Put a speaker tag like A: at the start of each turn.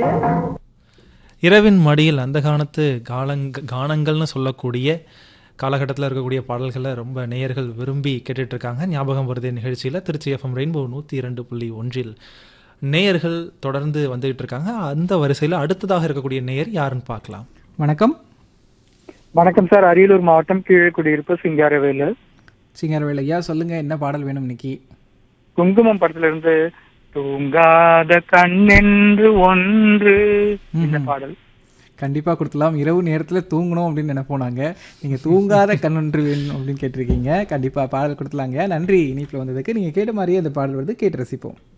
A: இரவின் மடியில் அந்த காலத்து காலங்க கானங்கள்னு சொல்லக்கூடிய காலகட்டத்தில் இருக்கக்கூடிய பாடல்களை ரொம்ப நேயர்கள் விரும்பி கேட்டுட்டு இருக்காங்க ஞாபகம் வருதே நிகழ்ச்சியில் திருச்சி எஃப்எம் ரெயின்போ நூற்றி இரண்டு புள்ளி ஒன்றில் நேயர்கள் தொடர்ந்து வந்துகிட்டு இருக்காங்க அந்த வரிசையில் அடுத்ததாக இருக்கக்கூடிய நேயர் யாருன்னு பார்க்கலாம்
B: வணக்கம்
C: வணக்கம் சார் அரியலூர் மாவட்டம் கீழக்குடியிருப்பு சிங்காரவேலு
B: சிங்கர்வேல் ஐயா சொல்லுங்க என்ன பாடல் வேணும் இன்னைக்கு
C: குங்குமம் படத்துல இருந்து தூங்காத கண்ணென்று ஒன்று இந்த பாடல்
B: கண்டிப்பா கொடுக்கலாம் இரவு நேரத்துல தூங்கணும் அப்படின்னு நினைப்போம் நாங்க நீங்க தூங்காத கண்ணொன்று வேணும் அப்படின்னு கேட்டிருக்கீங்க கண்டிப்பா பாடல் கொடுத்துலாங்க நன்றி இனிப்புல வந்ததுக்கு நீங்க கேட்ட மாதிரியே அந்த பாடல் வருது கேட்டு ரசிப்போம்